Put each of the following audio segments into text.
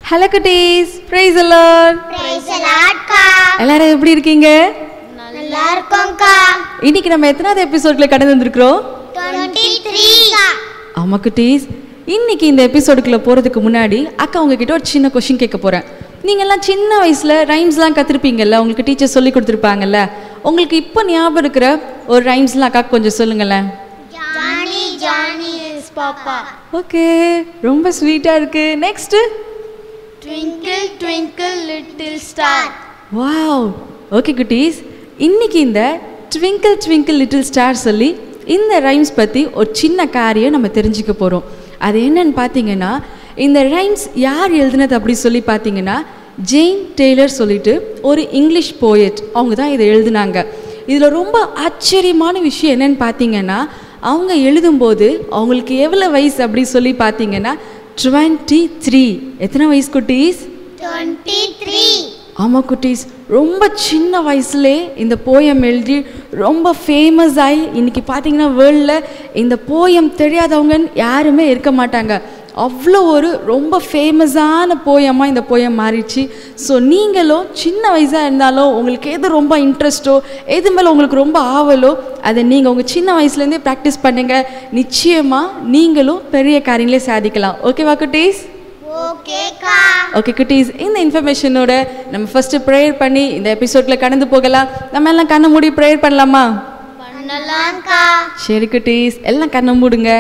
Hello குட்டீஸ் price allot price லாட்கா எல்லாரும் எப்படி இருக்கீங்க நல்லா இருக்கோம்க்கா இன்னைக்கு நம்ம எத்தனாவது எபிசோட்ல கடந்து வந்திருக்கிறோம் டுவெண்ட்டி த்ரீ ஆமா குட்டீஸ் இன்னைக்கு இந்த எபிசோடுக்குள்ள போறதுக்கு முன்னாடி அக்கா உங்ககிட்ட ஒரு சின்ன கொஷின் கேட்க போறேன் நீங்கெல்லாம் சின்ன வயசுல ரைம்ஸ்லாம் கற்றுருப்பீங்கல்ல உங்களுக்கு டீச்சர் சொல்லி கொடுத்துருப்பாங்கல்ல உங்களுக்கு இப்போ ஞாபகம் இருக்கிற ஒரு ரைம்ஸ்லாம் அக்கா கொஞ்சம் சொல்லுங்களேன் Johny Johny yes papa okay ரொம்ப ஸ்வீட்டா இருக்கு next twinkle twinkle little star wow okay குட்டீஸ் இன்னைக்கு இந்த ட்விங்கிள் ட்விங்கிள் லிட்டில் ஸ்டார் சொல்லி இந்த ரைம்ஸ் பற்றி ஒரு சின்ன காரியம் நம்ம தெரிஞ்சுக்க போகிறோம் அது என்னன்னு பார்த்தீங்கன்னா இந்த ரைம்ஸ் யார் எழுதுனது அப்படி சொல்லி பார்த்தீங்கன்னா ஜெயின் டெய்லர் சொல்லிட்டு ஒரு இங்கிலீஷ் போயட் அவங்க தான் இதை எழுதுனாங்க இதில் ரொம்ப ஆச்சரியமான விஷயம் என்னன்னு பார்த்தீங்கன்னா அவங்க எழுதும்போது அவங்களுக்கு எவ்வளோ வயசு அப்படி சொல்லி பார்த்தீங்கன்னா டுவெண்ட்டி த்ரீ எத்தனை வயசு குட்டீஸ் டுவெண்ட்டி த்ரீ ஆமாம் குட்டீஸ் ரொம்ப சின்ன வயசுலே இந்த போயம் எழுதி ரொம்ப ஃபேமஸ் ஆகி இன்னைக்கு பார்த்தீங்கன்னா வேர்ல்டில் இந்த போயம் தெரியாதவங்க யாருமே இருக்க மாட்டாங்க அவ்வளோ ஒரு ரொம்ப ஃபேமஸான போயமாக இந்த போயம் மாறிடுச்சு ஸோ நீங்களும் சின்ன வயசாக இருந்தாலும் உங்களுக்கு எது ரொம்ப இன்ட்ரெஸ்ட்டோ எது மேலே உங்களுக்கு ரொம்ப ஆவலோ அதை நீங்கள் உங்கள் சின்ன வயசுலேருந்தே ப்ராக்டிஸ் பண்ணுங்கள் நிச்சயமாக நீங்களும் பெரிய காரியங்களே சாதிக்கலாம் ஓகேவா குட்டீஸ் ஓகேக்கா ஓகே குட்டீஸ் இந்த இன்ஃபர்மேஷனோட நம்ம ஃபஸ்ட்டு ப்ரேயர் பண்ணி இந்த எபிசோடில் கடந்து போகலாம் நம்ம எல்லாம் கண்ணை மூடி ப்ரேயர் பண்ணலாமா பண்ணலாம்க்கா சரி குட்டீஸ் எல்லாம் கண்ணை மூடுங்க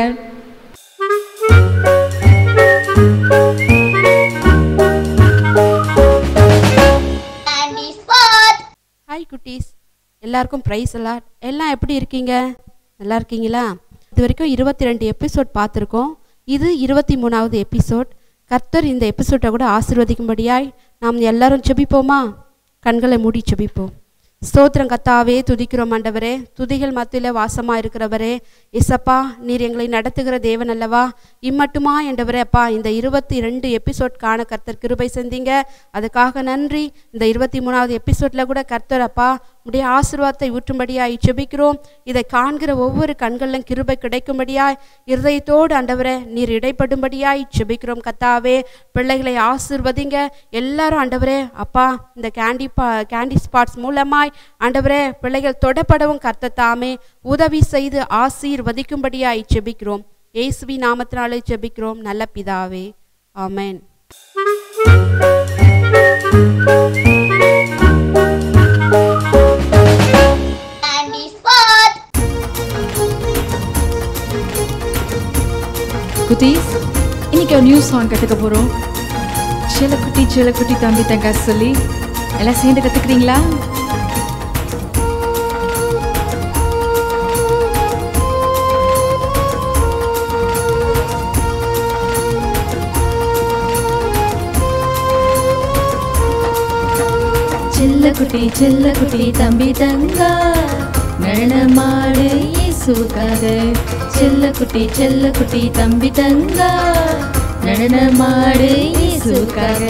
அண்ட் ஸ்போர்ட் ஹாய் குட்டீஸ் எல்லாருக்கும் ப்ரைஸ் எல்லாம் எல்லாம் எப்படி இருக்கீங்க நல்லா இருக்கீங்களா இது வரைக்கும் இருபத்தி ரெண்டு எபிசோட் பார்த்துருக்கோம் இது இருபத்தி மூணாவது எபிசோட் கர்த்தர் இந்த எபிசோட்டை கூட ஆசீர்வதிக்கும்படியாய் நாம் எல்லாரும் செபிப்போமா கண்களை மூடி செபிப்போம் ஸ்தோத்திரம் கத்தாவே துதிக்கிறோம் ஆண்டவரே துதிகள் மத்தியில் வாசமாக இருக்கிறவரே இசப்பா நீர் எங்களை நடத்துகிற தேவன் அல்லவா இம்மட்டுமா என்றவரே அப்பா இந்த இருபத்தி ரெண்டு எபிசோட் காண கர்த்தர் கிருபை செஞ்சீங்க அதுக்காக நன்றி இந்த இருபத்தி மூணாவது எபிசோட்ல கூட கர்த்தர் அப்பா உடைய ஆசீர்வாதத்தை ஊற்றும்படியாய் செபிக்கிறோம் இதை காண்கிற ஒவ்வொரு கண்களிலும் கிருபை கிடைக்கும்படியாய் இருதயத்தோடு ஆண்டவரே நீர் இடைப்படும்படியாய் செபிக்கிறோம் கத்தாவே பிள்ளைகளை ஆசீர்வதிங்க எல்லாரும் ஆண்டவரே அப்பா இந்த கேண்டி பா கேண்டி ஸ்பாட்ஸ் மூலமாய் ஆண்டவரே பிள்ளைகள் தொடப்படவும் கர்த்தத்தாமே உதவி செய்து ஆசீர்வதிக்கும்படியாய் செபிக்கிறோம் இயேசுவி நாமத்தினாலே செபிக்கிறோம் நல்ல பிதாவே ஆமென் அண்ட் ஸ்போர்ட் குட்டீஸ் இன்னைக்கு ஒரு நியூ சாங் கற்றுக்க போகிறோம் செல்லக்குட்டி செல்லக்குட்டி தம்பி தங்கா சொல்லி எல்லாம் சேர்ந்து கற்றுக்குறீங்களா செல்லக்குட்டி செல்லக்குட்டி தம்பி தங்கா நடனமாடு இயேசுக்காக செல்லக்குட்டி செல்லக்குட்டி தம்பி தங்கா நடனமாடு இயேசுக்காக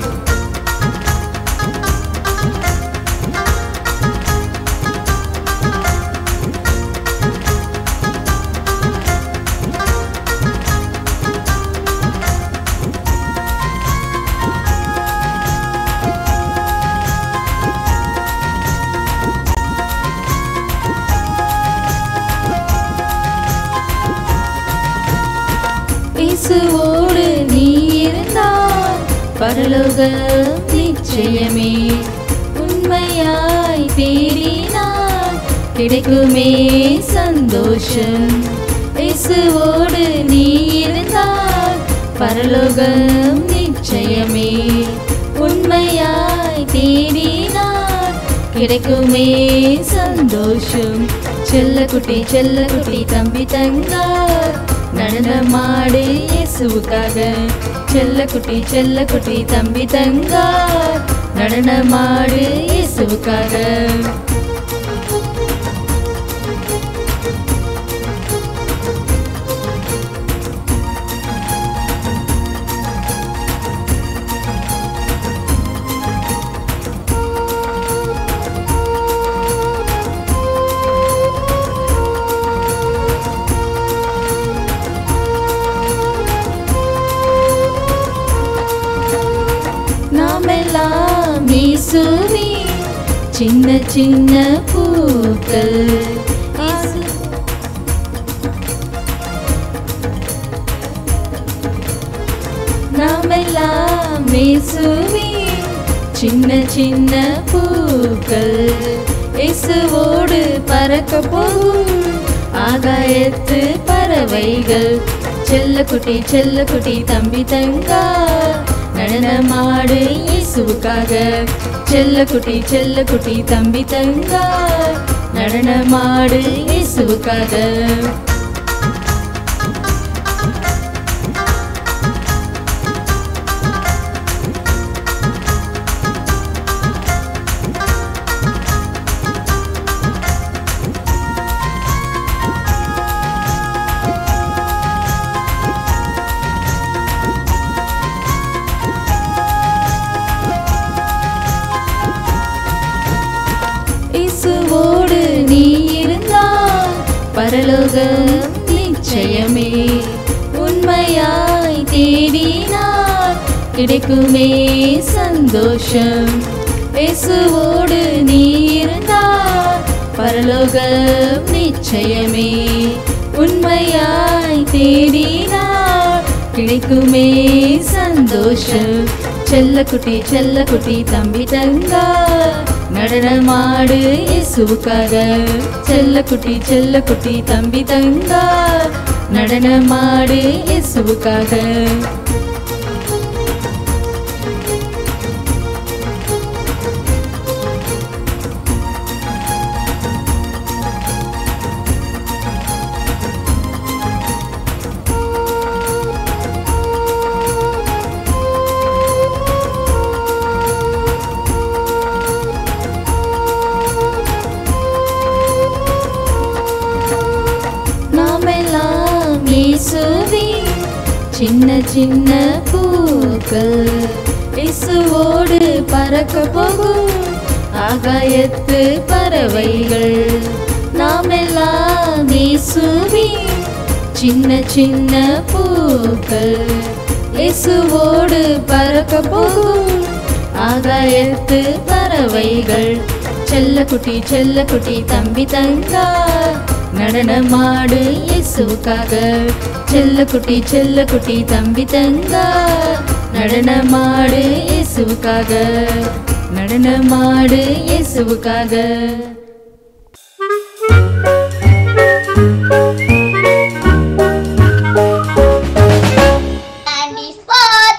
இயேசுவோடு நீ இருந்தால் பரலோகம் நிச்சயமே உண்மையாய் தேடினால் கிடைக்குமே சந்தோஷம் இயேசுவோடு நீ இருந்தால் பரலோகம் நிச்சயமே உண்மையாய் தேடினால் கிடைக்குமே சந்தோஷம் செல்லக்குட்டி செல்லக்குட்டி தம்பி தங்கா நடனமாடு இயேசுவுக்காக செல்லக்குட்டி செல்லக்குட்டி தம்பி தங்கா நடனமாடு இயேசுவுக்காக இயேசுவே சின்ன சின்ன பூக்கள் இயேசு நாமெல்லாம் இயேசுவே சின்ன சின்ன பூக்கள் இயேசுவோடு பறக்க போகும் ஆகாயத்து பறவைகள் செல்லக்குட்டி செல்லக்குட்டி தம்பி தங்கா நடனமாடு இயேசுவுக்காக செல்லக்குட்டி செல்லக்குட்டி தம்பி தங்கா நடனமாடு இயேசுவுக்காக இயேசுவோடு நீ இருந்தால் பரலோகம் நிச்சயமே உண்மையாய் தேடினார் கிடைக்குமே சந்தோஷம் இயேசுவோடு நீ இருந்தால் பரலோகம் நிச்சயமே உண்மையாய் தேடினார் கிடைக்குமே சந்தோஷம் செல்லக்குட்டி செல்லக்குட்டி தம்பி தங்கா நடனமாடு இயேசுவுக்காக செல்லக்குட்டி செல்லக்குட்டி தம்பி தங்கா நடனமாடு இயேசுவுக்காக நாமெல்லாம் இயேசுவே சின்ன சின்ன பூக்கள் இயேசுவோடு பறக்க போகும் ஆகாயத்து பறவைகள் நாமெல்லாம் இயேசுவே சின்ன சின்ன பூக்கள் இயேசுவோடு பறக்க போகும் ஆகாயத்து பறவைகள் செல்லக்குட்டி செல்லக்குட்டி தம்பி தங்கா நடனமாடு இயேசுவுக்காக செல்லக்குட்டி செல்லக்குட்டி தம்பி தங்கா நடனமாடு இயேசுவுக்காக நடனமாடு இயேசுவுக்காக Candy spot.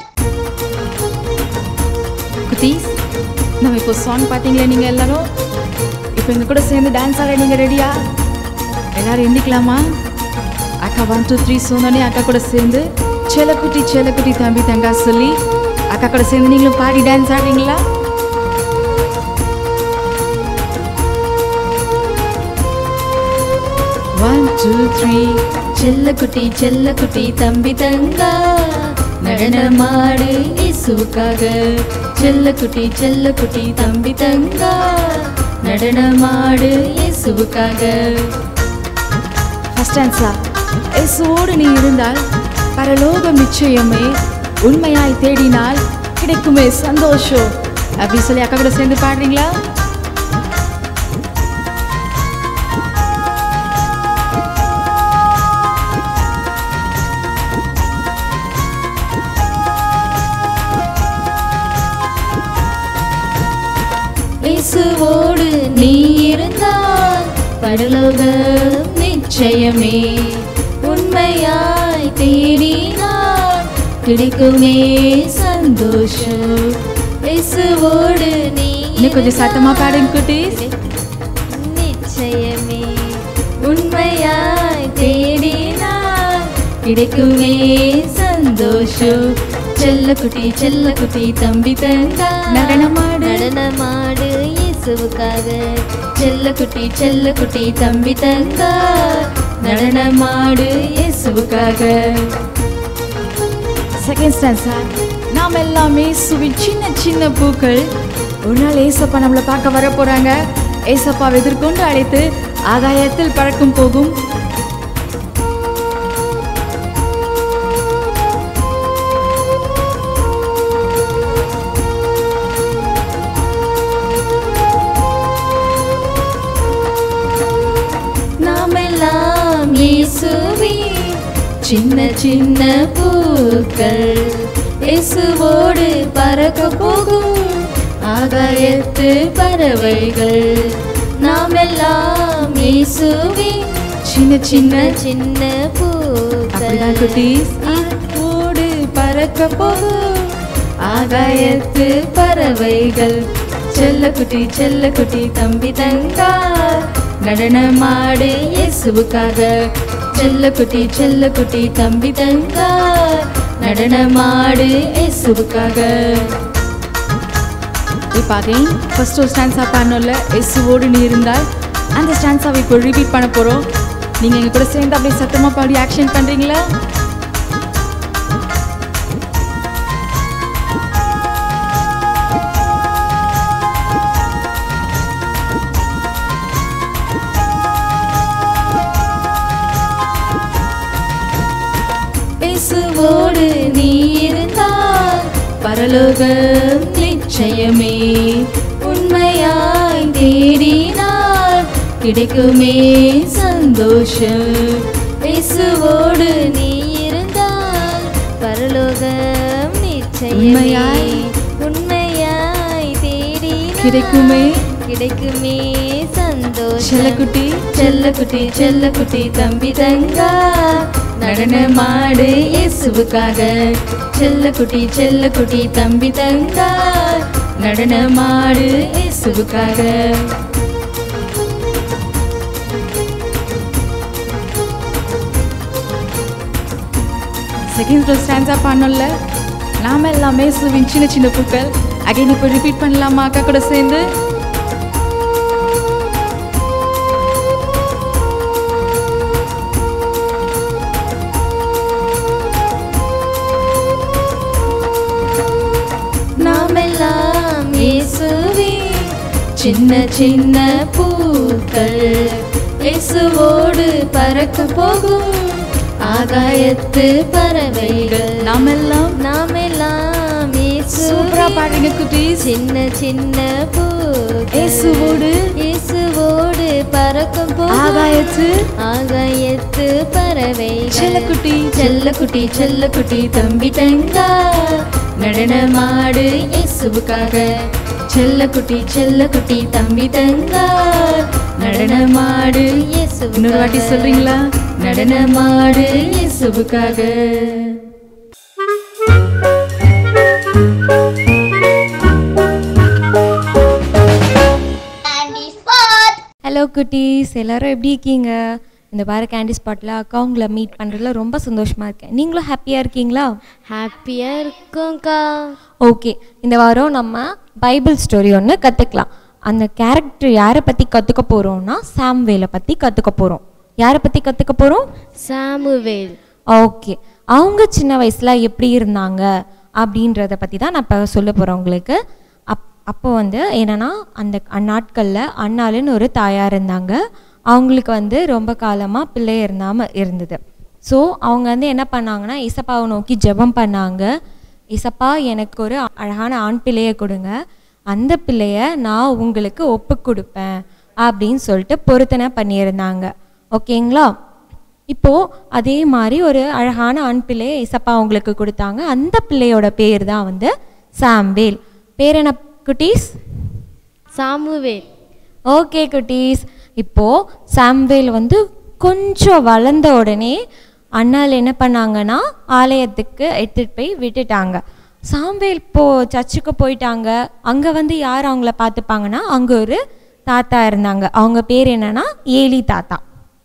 குட்டீஸ் நம்ம இப்போ சாங் பார்த்தீங்களே நீங்கள் எல்லாரும் இப்போ எங்கள் கூட சேர்ந்து டான்ஸ் ஆட நீங்கள் ரெடியா எல்லாரும் எந்திக்கலாமா அக்கா ஒன் டூ த்ரீ சொன்னோடனே அக்கா கூட சேர்ந்து செல்லக்குட்டி செல்லக்குட்டி தம்பி தங்கா சொல்லி அக்கா கூட சேர்ந்து நீங்களும் பாடி டான்ஸ் ஆடுறீங்களா ஒன் டூ த்ரீ செல்லக்குட்டி செல்லக்குட்டி தம்பி தங்கா நடனமாடு இயேசுவுக்காக செல்லக்குட்டி செல்லக்குட்டி தம்பி தங்கா நடனமாடு இயேசுவுக்காக ஃபர்ஸ்ட் ஆன்சா இயேசுவோடு நீ இருந்தால் பரலோகம் நிச்சயமே உண்மையாய் தேடினால் கிடைக்குமே சந்தோஷம் அப்படி சொல்லி அக்கா கூட சேர்ந்து பாடுறீங்களா இயேசுவோடு நீ இருந்தால் பரலோகம் நிச்சயமே உண்மையாய் தேடினால் கிடைக்குமே சந்தோஷம் இயேசுவோடு நீ இன்னும் கொஞ்சம் சத்தமா பாடுங்க குட்டீஸ் நிச்சயமே உண்மையாய் தேடினால் கிடைக்குமே சந்தோஷம் செல்லக்குட்டி செல்லக்குட்டி தம்பி தங்கா நடனமாடு. நடனமாடு இயேசுவுக்காக செல்லக்குட்டி செல்லக்குட்டி தம்பி தங்கா நடனமாடு இயேசுவுக்காக செகண்ட் ஸ்டான்ஸா நாம் எல்லாமே சுவி சின்ன சின்ன பூக்கள் ஒரு நாள் ஏசப்பா நம்மளை பார்க்க வர போறாங்க ஏசப்பாவை எதிர்கொண்டு அழைத்து ஆகாயத்தில் பறக்கும் போகும் சின்ன சின்ன பூக்கள் இயேசுவோடு பறக்க போகும் ஆகாயத்து பறவைகள் நாம் எல்லாம் இயேசுவின் சின்ன சின்ன சின்ன அப்படிதான் பூக்கள் குட்டீஸ் ஓடு பறக்க போகும் ஆகாயத்து பறவைகள் செல்ல குட்டி செல்ல குட்டி தம்பி தங்கா நடனமாடு இயேசுவுக்காக செல்ல குட்டி செல்ல குட்டி தம்பி தங்கா நடனமாடு இயேசுவுக்காக இப்போ அகைன் ஃபர்ஸ்ட் ஒரு ஸ்டான்ஸாக பாடணும்ல இயேசுவோடு நீ இருந்தால் அந்த ஸ்டான்ஸாவை இப்போ ரிப்பீட் பண்ண போகிறோம் நீங்கள் எங்கள் கூட சேர்ந்து அப்படியே சத்தமாக பாடி ஆக்ஷன் பண்ணுறீங்களா இயேசுவோடு நீ இருந்தால் பரலோகம் நிச்சயமே உண்மையாய் தேடினால் கிடைக்குமே சந்தோஷம் இயேசுவோடு நீ இருந்தால் பரலோகம் நிச்சயமே உண்மையாய் உண்மையாய் தேடினால் கிடைக்குமே கிடைக்குமே சந்தோஷம் செல்லக்குட்டி செல்லக்குட்டி செல்லக்குட்டி தம்பி தங்கா நடனமாடு இயேசுவுக்காக செல்லக்குட்டி செல்லக்குட்டி தம்பி தங்கா நடனமாடு இயேசுவுக்காக செகண்ட் ஃப்ளோர் ஸ்டாண்ட்ஸாக பண்ணல நாம எல்லாமே சுவின் சின்ன சின்ன பூக்கள் அகைன் இப்போ ரிப்பீட் பண்ணலாமா அக்கா கூட சேர்ந்து நாமெல்லாம் இயேசுவின் சின்ன சின்ன பூக்கள் இயேசுவோடு பறக்க போகும் ஆகாயத்து பறவைகள் நாமெல்லாம் நாமெல்லாம் சூப்பரா இயேசுவின் பாடுறீங்க குட்டீஸ் சின்ன சின்ன பூக்கள் இயேசுவோடு இயேசுவோடு பறக்கும் போது ஆகாயத்து ஆகாயத்து பறவைகள் செல்லக்குட்டி செல்லக்குட்டி செல்லக்குட்டி தம்பி தங்கா நடனமாடு இயேசுவுக்காக செல்லக்குட்டி செல்லக்குட்டி தம்பி தங்கா நடனமாடு இயேசுவுக்காக. இன்னொரு வாட்டி சொல்றீங்களா நடனமாடு இயேசுவுக்காக Candy spot. ஹலோ குட்டீஸ் எல்லாரும் எப்படி இருக்கீங்க இந்த வார கேண்டி ஸ்பாட்டில் அக்கா உங்களை மீட் பண்ணுறதுல ரொம்ப சந்தோஷமாக இருக்கேன் நீங்களும் ஹாப்பியாக இருக்கீங்களா ஹாப்பியாக இருக்கும்க்கா ஓகே இந்த வாரம் நம்ம பைபிள் ஸ்டோரி ஒன்று கற்றுக்கலாம் அந்த கேரக்டர் யாரை பற்றி கற்றுக்க போகிறோம்னா சாம்வேலை பற்றி கற்றுக்க போகிறோம் யாரை பற்றி கற்றுக்க போகிறோம் சாமுவேல் ஓகே அவங்க சின்ன வயசில் எப்படி இருந்தாங்க அப்படின்றத பற்றி தான் நான் இப்போ சொல்ல போகிறேன் உங்களுக்கு அப் அப்போ வந்து என்னென்னா அந்த அந்நாட்களில் அண்ணாளுன்னு ஒரு தாயார் இருந்தாங்க அவங்களுக்கு வந்து ரொம்ப காலமாக பிள்ளை இருந்தாமல் இருந்தது ஸோ அவங்க வந்து என்ன பண்ணாங்கன்னா இசப்பாவை நோக்கி ஜெபம் பண்ணாங்க இசப்பா எனக்கு ஒரு அழகான ஆண் பிள்ளையை கொடுங்க அந்த பிள்ளைய நான் உங்களுக்கு ஒப்பு கொடுப்பேன் அப்படின்னு சொல்லிட்டு பொருத்தனை பண்ணியிருந்தாங்க ஓகேங்களா இப்போ அதே மாதிரி ஒரு அழகான ஆண் பிள்ளையை இசப்பா அவங்களுக்கு கொடுத்தாங்க அந்த பிள்ளையோட பேர் தான் வந்து சாம்வேல் பேர் என்ன குட்டீஸ் சாமுவேல் ஓகே குட்டீஸ் இப்போ சாம்வேல் வந்து கொஞ்சம் வளர்ந்த உடனே அண்ணால் என்ன பண்ணாங்கன்னா ஆலயத்துக்கு எடுத்துகிட்டு போய் விட்டுட்டாங்க சாம்வேல் இப்போ சர்ச்சுக்கு போயிட்டாங்க அங்கே வந்து யார் அவங்கள பார்த்துப்பாங்கன்னா அங்கே ஒரு தாத்தா இருந்தாங்க அவங்க பேர் என்னன்னா ஏலி தாத்தா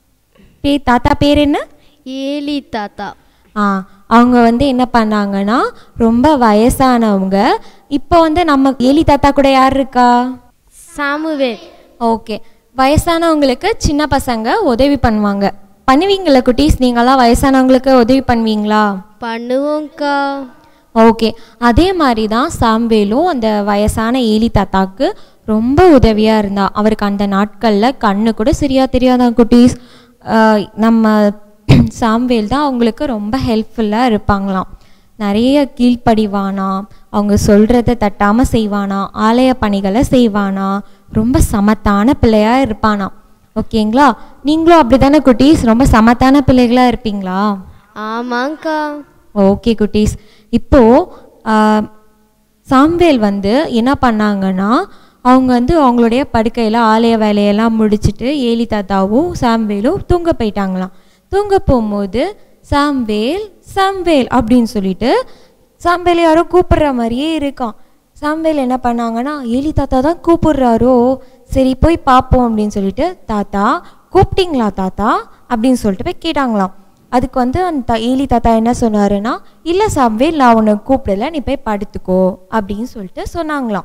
பே தாத்தா பேர் என்ன ஏலி தாத்தா ஆ அவங்க வந்து என்ன பண்ணாங்கன்னா ரொம்ப வயசானவங்க இப்போ வந்து நம்ம ஏலி தாத்தா கூட யார் இருக்கா சாமுவேல் ஓகே வயசானவங்களுக்கு சின்ன பசங்க உதவி பண்ணுவாங்க பண்ணுவீங்களா குட்டீஸ் நீங்களாம் வயசானவங்களுக்கு உதவி பண்ணுவீங்களா பண்ணுவோம்க்கா ஓகே அதே மாதிரி தான் சாம்பேலும் அந்த வயசான ஏலி தாத்தாக்கு ரொம்ப உதவியாக இருந்தா அவருக்கு அந்த நாட்களில் கண்ணு கூட சரியா தெரியாதான் குட்டீஸ் ஆஹ் நம்ம சாம்வேல் தான் அவங்களுக்கு ரொம்ப ஹெல்ப்ஃபுல்லாக இருப்பாங்களாம் நிறைய கீழ்ப்படிவானா அவங்க சொல்கிறத தட்டாமல் செய்வானா ஆலய பணிகளை செய்வானா ரொம்ப சமத்தான பிள்ளையாக இருப்பானா ஓகேங்களா நீங்களும் அப்படி தானே குட்டீஸ் ரொம்ப சமத்தான பிள்ளைகளாக இருப்பீங்களா ஆமாங்க்கா ஓகே குட்டீஸ் இப்போ ஆ, சாம்வேல் வந்து என்ன பண்ணாங்கன்னா அவங்க வந்து அவங்களுடைய படுக்கையில் ஆலய வேலையெல்லாம் முடிச்சுட்டு ஏலி தாத்தாவும் சாம்வேலும் தூங்க போயிட்டாங்களாம் தூங்க போகும்போது சாம்வேல் சாம்வேல் அப்படின்னு சொல்லிட்டு சாம்வேல் யாரோ கூப்பிடுற மாதிரியே இருக்கான் சாம்வேல் என்ன பண்ணாங்கன்னா ஏலி தாத்தா தான் கூப்பிடுறாரோ சரி போய் பார்ப்போம் அப்படின்னு சொல்லிட்டு தாத்தா கூப்பிட்டீங்களா தாத்தா அப்படின்னு சொல்லிட்டு போய் கேட்டாங்களாம் அதுக்கு வந்து அந்த த- ஏலி தாத்தா என்ன சொன்னாருன்னா இல்லை சாம்வேல் நான் உன்னை கூப்பிடல நீ போய் படுத்துக்கோ அப்படின்னு சொல்லிட்டு சொன்னாங்களாம்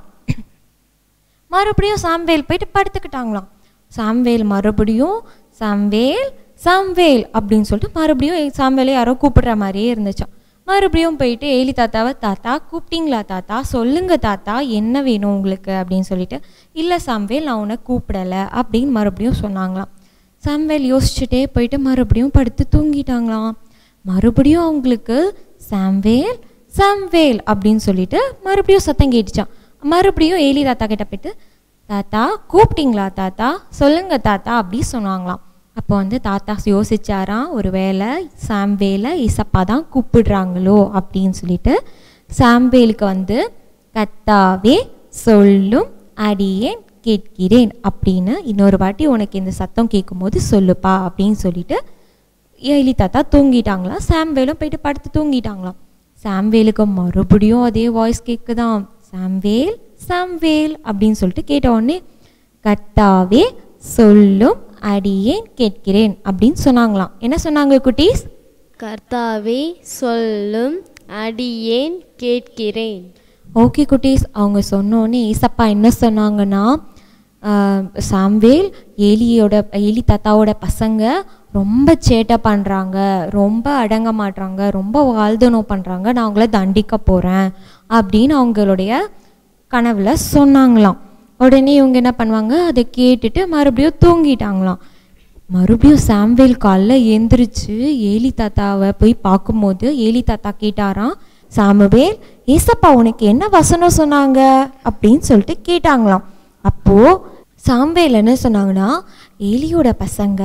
மறுபடியும் சாம்வேல் போயிட்டு படுத்துக்கிட்டாங்களாம் சாம்வேல் மறுபடியும் சாம்வேல் சாம்வேல் அப்படின்னு சொல்லிட்டு மறுபடியும் ஏ- சாம்வேலை யாரோ கூப்பிடுற மாதிரியே இருந்துச்சாம் மறுபடியும் போயிட்டு ஏலி தாத்தாவை தாத்தா கூப்பிட்டீங்களா தாத்தா சொல்லுங்க தாத்தா என்ன வேணும் உங்களுக்கு அப்படின்னு சொல்லிட்டு இல்லை சாம்வேல் நான் உன்னை கூப்பிடலை அப்படின்னு மறுபடியும் சொன்னாங்களாம் சாம்வேல் யோசிச்சுட்டே போயிட்டு மறுபடியும் படுத்து தூங்கிட்டாங்களாம் மறுபடியும் அவங்களுக்கு சாம்வேல் சாம்வேல் அப்படின்னு சொல்லிட்டு மறுபடியும் சத்தம் கேட்டுச்சான் மறுபடியும் ஏலி தாத்தா கிட்ட போயிட்டு தாத்தா கூப்பிட்டீங்களா தாத்தா சொல்லுங்க தாத்தா அப்படி சொன்னாங்களாம் அப்போ வந்து தாத்தா யோசிச்சாராம் ஒரு வேளை சாம்வேலை இசப்பா தான் கூப்பிடுறாங்களோ அப்படின்னு சொல்லிட்டு சாம்வேலுக்கு வந்து கத்தாவே சொல்லும் அடியேன் கேட்கிறேன் அப்படின்னு இன்னொரு வாட்டி உனக்கு இந்த சத்தம் கேட்கும்போது சொல்லுப்பா அப்படின்னு சொல்லிட்டு ஏலி தாத்தா தூங்கிட்டாங்களாம் சாம்வேலும் போயிட்டு படுத்து தூங்கிட்டாங்களாம் சாம்வேலுக்கு மறுபடியும் அதே வாய்ஸ் கேட்குதாம் சாம்வேல் சாம்வேல் அப்படின்னு சொல்லிட்டு கேட்ட உடனே கர்த்தாவே சொல்லும் அடியேன் கேட்கிறேன் அப்படின்னு சொன்னாங்களாம் என்ன சொன்னாங்க குட்டீஸ் கர்த்தாவே சொல்லும் அடியேன் கேட்கிறேன் ஓகே குட்டீஸ் அவங்க சொன்னோன்னே ஏசப்பா என்ன சொன்னாங்கன்னா ஆஹ், சாம்வேல் ஏலியோட ஏலி தாத்தாவோட பசங்க ரொம்ப சேட்டை பண்ணுறாங்க ரொம்ப அடங்க மாட்றாங்க ரொம்ப வாழ்தனம் பண்ணுறாங்க நான் அவங்கள தண்டிக்க போகிறேன் அப்படின்னு அவங்களுடைய கனவுல சொன்னாங்களாம் உடனே இவங்க என்ன பண்ணுவாங்க அதை கேட்டுட்டு மறுபடியும் தூங்கிட்டாங்களாம் மறுபடியும் சாம்வேல் காலைல எந்திரிச்சு ஏலி தாத்தாவை போய் பார்க்கும்போது ஏலி தாத்தா கேட்டாராம் சாமுவேல் ஏசப்பா உனக்கு என்ன வசனம் சொன்னாங்க அப்படின்னு சொல்லிட்டு கேட்டாங்களாம் அப்போ சாம்வேல் என்ன சொன்னாங்கன்னா ஏலியோட பசங்க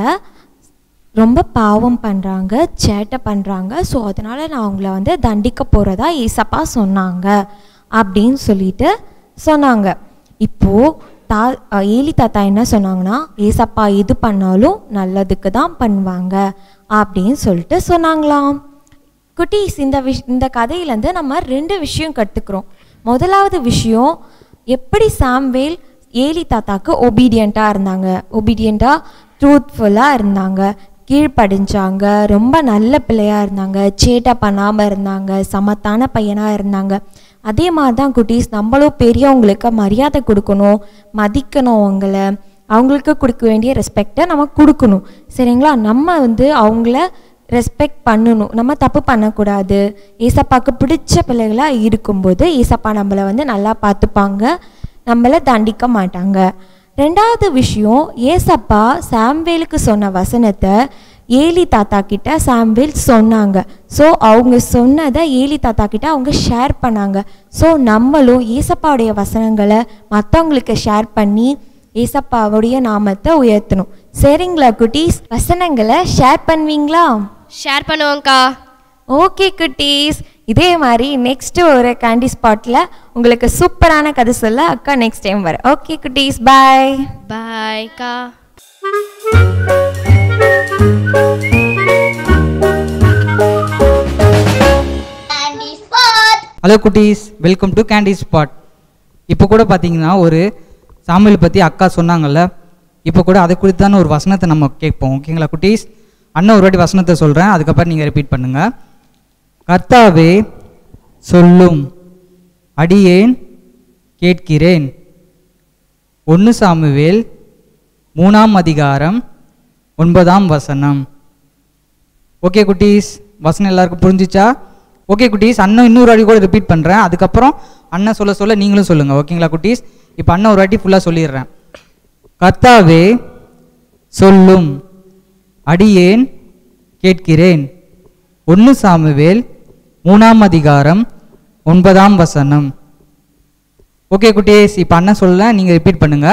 ரொம்ப பாவம் பண்ணுறாங்க சேட்டை பண்ணுறாங்க ஸோ அதனால் நான் அவங்கள வந்து தண்டிக்க போகிறதா ஏசப்பா சொன்னாங்க அப்படின்னு சொல்லிட்டு சொன்னாங்க இப்போது தா அஹ் ஏலி தாத்தா என்ன சொன்னாங்கன்னா ஏசப்பா எது பண்ணாலும் நல்லதுக்கு தான் பண்ணுவாங்க அப்படின்னு சொல்லிட்டு சொன்னாங்களாம் குட்டீஸ் இந்த விஷ் இந்த கதையிலேருந்து நம்ம ரெண்டு விஷயம் கற்றுக்குறோம் முதலாவது விஷயம் எப்படி சாம்வேல் ஏலி தாத்தாக்கு ஒபீடியண்ட்டாக இருந்தாங்க ஒபீடியண்ட்டாக ட்ரூத்ஃபுல்லாக இருந்தாங்க கீழ்ப்படிஞ்சாங்க ரொம்ப நல்ல பிள்ளையாக இருந்தாங்க சேட்டை பண்ணாமல் இருந்தாங்க சமத்தான பையனாக இருந்தாங்க அதே மாதிரி தான் குட்டீஸ் நம்மளும் பெரியவங்களுக்கு மரியாதை கொடுக்கணும் மதிக்கணும் அவங்கள அவங்களுக்கு கொடுக்க வேண்டிய ரெஸ்பெக்டை நம்ம கொடுக்கணும் சரிங்களா நம்ம வந்து அவங்கள ரெஸ்பெக்ட் பண்ணணும் நம்ம தப்பு பண்ணக்கூடாது ஏசப்பாக்கு பிடிச்ச பிள்ளைகளாக இருக்கும்போது ஏசப்பா நம்மளை வந்து நல்லா பார்த்துப்பாங்க நம்மளை தண்டிக்க மாட்டாங்க ரெண்டாவது விஷயம் ஏசப்பா சாம்வேலுக்கு சொன்ன வசனத்தை ஏலி தாத்தா கிட்ட சாம்வேல் சொன்னாங்க ஸோ அவங்க சொன்னதை ஏலி தாத்தா கிட்ட அவங்க ஷேர் பண்ணாங்க ஸோ நம்மளும் ஏசப்பாவுடைய வசனங்களை மற்றவங்களுக்கு ஷேர் பண்ணி ஏசப்பாவுடைய நாமத்தை உயர்த்தணும் சரிங்களா குட்டீஸ் வசனங்களை ஷேர் பண்ணுவீங்களா ஷேர் பண்ணுவோங்க்கா ஓகே குட்டீஸ் இதே மாதிரி நெக்ஸ்ட் ஒரு கேண்டி ஸ்பாட்டில் உங்களுக்கு சூப்பரான கதை சொல்ல அக்கா நெக்ஸ்ட் டைம் வர ஓகே குட்டீஸ் பாய் பாய்க்கா Candy spot. ஹலோ குட்டீஸ் வெல்கம் டு கேண்டி ஸ்பாட் இப்போ கூட பார்த்தீங்கன்னா ஒரு சாமியல் பற்றி அக்கா சொன்னாங்கல்ல இப்போ கூட அதை குறித்தான ஒரு வசனத்தை நம்ம கேட்போம் ஓகேங்களா குட்டீஸ் அண்ணன் ஒரு வாட்டி வசனத்தை சொல்கிறேன் அதுக்கப்புறம் நீங்கள் ரிப்பீட் பண்ணுங்க கர்த்தாவே சொல்லும் அடியேன் கேட்கிறேன் ஒன்று சாமுவேல் மூணாம் அதிகாரம் ஒன்பதாம் வசனம் ஓகே குட்டீஸ் வசனம் எல்லாருக்கும் புரிஞ்சிச்சா ஓகே குட்டீஸ் அண்ணன் இன்னொரு வாட்டி கூட ரிப்பீட் பண்ணுறேன் அதுக்கப்புறம் அண்ணன் சொல்ல சொல்ல நீங்களும் சொல்லுங்கள் ஓகேங்களா குட்டீஸ் இப்போ அண்ணன் ஒரு வாட்டி ஃபுல்லாக சொல்லிடுறேன் கர்த்தாவே சொல்லும் அடியேன் கேட்கிறேன் ஒன்று சாமுவேல் மூணாம் அதிகாரம் ஒன்பதாம் வசனம் ஓகே குட்டீஸ் இப்போ அண்ணன் சொல்ல நீங்கள் ரிப்பீட் பண்ணுங்க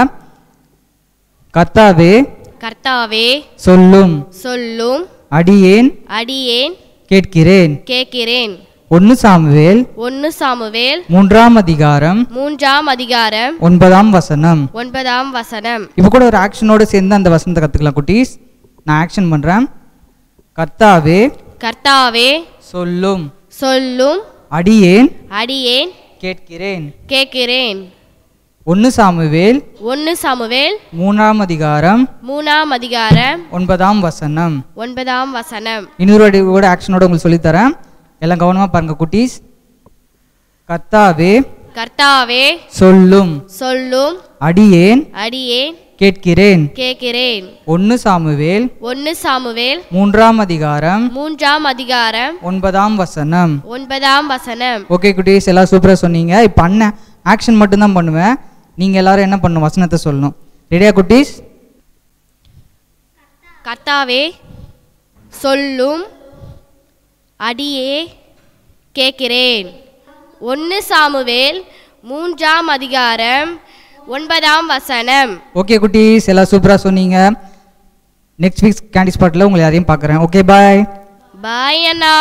கர்த்தாவே கர்த்தாவே சொல்லும் சொல்லும் அடியேன் அடியேன் கேட்கிறேன் கேட்கிறேன் ஒன்று சாமுவேல் ஒன்று சாமுவேல் மூன்றாம் அதிகாரம் மூன்றாம் அதிகாரம் ஒன்பதாம் வசனம் ஒன்பதாம் வசனம் இப்போ கூட ஒரு ஆக்ஷனோட சேர்ந்து அந்த வசனத்தை கற்றுக்கலாம் குட்டீஸ் நான் ஆக்ஷன் பண்ணுறேன் கர்த்தாவே கர்த்தாவே சொல்லும் சொல்லும் அடியேன் அடியேன் கேட்கிறேன் கேட்கிறேன் ஒன்று சாமுவேல் ஒன்று சாமுவேல் மூணாம் அதிகாரம் மூணாம் அதிகாரம் ஒன்பதாம் வசனம் ஒன்பதாம் வசனம் இன்னொரு கூட ஆக்ஷனோட உங்களுக்கு சொல்லித்தரேன் எல்லாம் கவனமாக பாருங்க குட்டீஸ் கர்த்தாவே கர்த்தாவே சொல்லும் சொல்லும் அடியேன் அடியேன் கேட்கிறேன் கேட்கிறேன் ஒன்று சாமுவேல் ஒன்று சாமுவேல் மூன்றாம் அதிகாரம் மூன்றாம் அதிகாரம் ஒன்பதாம் வசனம் ஒன்பதாம் வசனம் ஓகே குட்டீஸ் எல்லாம் சூப்பராக சொன்னீங்க இப்போ அண்ணன் ஆக்ஷன் மட்டும்தான் பண்ணுவேன் நீங்கள் எல்லாரும் என்ன பண்ணணும் வசனத்தை சொல்லணும் ரெடியா குட்டீஸ் கர்த்தாவே சொல்லும் அடியே கேட்கிறேன் ஒன்று சாமுவேல் மூன்றாம் அதிகாரம் ஒன்பதாம் வசனம் ஓகே குட்டீஸ் எல்லாம் சூப்பராக சொன்னீங்க நெக்ஸ்ட் வீக் கேண்டி ஸ்பாட்டில் உங்களை யாரையும் பார்க்குறேன் ஓகே பாய் பாய் அண்ணா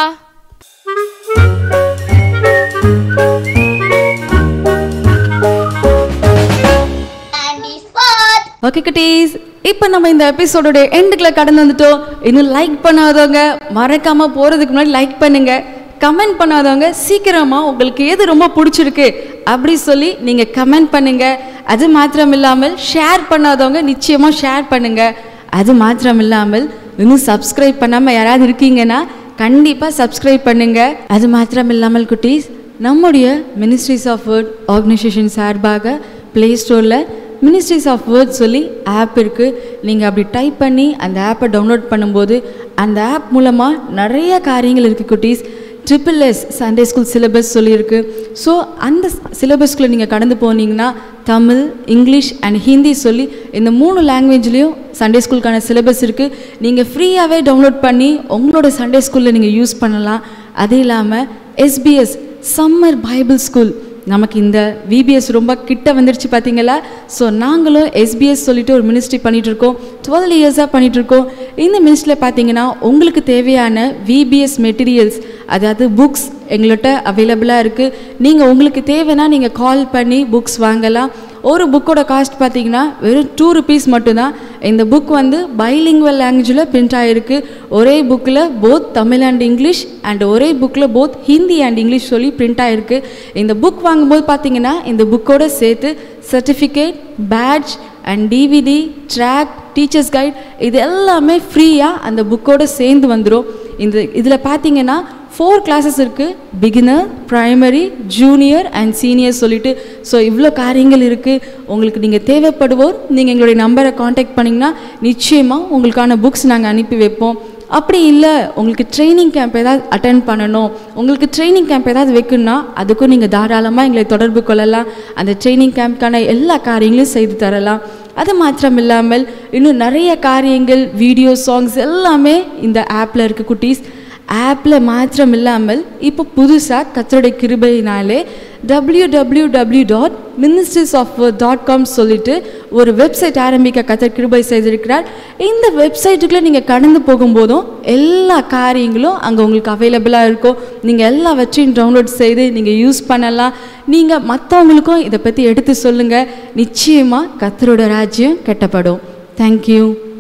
Candy spot. ஓகே குட்டீஸ் இப்போ நம்ம இந்த எபிசோடோட எண்டுக்குள்ள கடந்து வந்துட்டோம் இன்னும் லைக் பண்ணாதவங்க மறக்காம போறதுக்கு முன்னாடி லைக் பண்ணுங்க கமெண்ட் பண்ணாதவங்க சீக்கிரமா உங்களுக்கு எது ரொம்ப பிடிச்சிருக்கு அப்படி சொல்லி நீங்க கமெண்ட் பண்ணுங்க அது மாத்திரம் இல்லாமல் ஷேர் பண்ணாதவங்க நிச்சயமா ஷேர் பண்ணுங்க அது மாத்திரம் இல்லாமல் இன்னும் சப்ஸ்கிரைப் பண்ணாம யாராவது இருக்கீங்கன்னா கண்டிப்பா சப்ஸ்கிரைப் பண்ணுங்க அது மாத்திரம் இல்லாமல் குட்டீஸ் நம்முடைய மினிஸ்ட்ரிஸ் ஆஃப் வேர்ட் ஆர்கனைசேஷன் சார்பாக ப்ளே ஸ்டோரில் மினிஸ்ட்ரிஸ் ஆஃப் வேர்ட் சொல்லி ஆப் இருக்குது நீங்கள் அப்படி டைப் பண்ணி அந்த ஆப்பை டவுன்லோட் பண்ணும்போது அந்த ஆப் மூலமாக நிறைய காரியங்கள் இருக்குது குட்டீஸ் triple S Sunday school syllabus சொல்லியிருக்கு ஸோ அந்த சிலபஸ்குள்ளே நீங்கள் கடந்து போனீங்கன்னா தமிழ் இங்கிலீஷ் அண்ட் ஹிந்தி சொல்லி இந்த மூணு லாங்குவேஜ்லேயும் சண்டே ஸ்கூலுக்கான சிலபஸ் இருக்குது நீங்கள் ஃப்ரீயாகவே டவுன்லோட் பண்ணி உங்களோட சண்டே ஸ்கூலில் நீங்கள் யூஸ் பண்ணலாம் அது இல்லாமல் எஸ்பிஎஸ் சம்மர் பைபிள் ஸ்கூல் நமக்கு இந்த விபிஎஸ் ரொம்ப கிட்ட வந்துருச்சு பார்த்தீங்களா ஸோ நாங்களும் எஸ்பிஎஸ் சொல்லிட்டு ஒரு மினிஸ்ட்ரி பண்ணிட்டு இருக்கோம் டுவெல் இயர்ஸாக பண்ணிட்டு இருக்கோம் இந்த மினிஸ்ட்ரியில் பார்த்தீங்கன்னா உங்களுக்கு தேவையான விபிஎஸ் மெட்டீரியல்ஸ் அதாவது புக்ஸ் எங்கள்கிட்ட அவைலபிளாக இருக்குது நீங்கள் உங்களுக்கு தேவைன்னா நீங்கள் கால் பண்ணி புக்ஸ் வாங்கலாம் ஒரு புக்கோட காஸ்ட் பார்த்தீங்கன்னா வெறும் டூ ருபீஸ் மட்டும்தான் இந்த புக் வந்து பைலிங்குவல் லாங்குவேஜில் பிரிண்ட் ஆகிருக்கு ஒரே புக்கில் both Tamil and English and ஒரே புக்கில் போத் ஹிந்தி அண்ட் இங்கிலீஷ் சொல்லி பிரிண்ட் ஆகிருக்கு இந்த புக் வாங்கும்போது பார்த்தீங்கன்னா இந்த புக்கோட சேர்த்து certificate badge and DVD track teachers guide இது எல்லாமே ஃப்ரீயாக அந்த புக்கோட சேர்ந்து வந்துடும் இந்த இதில் பார்த்தீங்கன்னா ஃபோர் கிளாஸஸ் இருக்குது beginner primary junior and senior சொல்லிட்டு ஸோ இவ்வளோ காரியங்கள் இருக்குது உங்களுக்கு நீங்கள் தேவைப்படுவோர் நீங்கள் எங்களுடைய நம்பரை காண்டாக்ட் பண்ணிங்கன்னா நிச்சயமாக உங்களுக்கான புக்ஸ் நாங்கள் அனுப்பி வைப்போம் அப்படி இல்லை உங்களுக்கு ட்ரைனிங் கேம்ப் ஏதாவது அட்டன் பண்ணணும் உங்களுக்கு ட்ரைனிங் கேம்ப் ஏதாவது வைக்கணும்னா அதுக்கும் நீங்கள் தாராளமாக எங்களை தொடர்பு கொள்ளலாம் அந்த ட்ரைனிங் கேம்ப்க்கான எல்லா காரியங்களையும் செய்து தரலாம் அது மாத்திரம் இல்லாமல் இன்னும் நிறைய காரியங்கள் வீடியோ சாங்ஸ் எல்லாமே இந்த ஆப்பில் இருக்குது குட்டீஸ் ஆப்பில் மாத்திரம் இல்லாமல் இப்போ புதுசாக கத்தருடைய கிருபையினாலே W W W dot ministries of dot com சொல்லிட்டு ஒரு வெப்சைட் ஆரம்பிக்க கத்தர் கிருபை செய்திருக்கிறார் இந்த வெப்சைட்டுக்குள்ளே நீங்கள் கடந்து போகும்போதும் எல்லா காரியங்களும் அங்கே உங்களுக்கு அவைலபிளாக இருக்கும் நீங்கள் எல்லாவற்றையும் டவுன்லோட் செய்து நீங்கள் யூஸ் பண்ணலாம் நீங்கள் மற்றவங்களுக்கும் இதை பற்றி எடுத்து சொல்லுங்கள் நிச்சயமாக கத்தரோட ராஜ்யம் கெட்டப்படும் தேங்க்யூ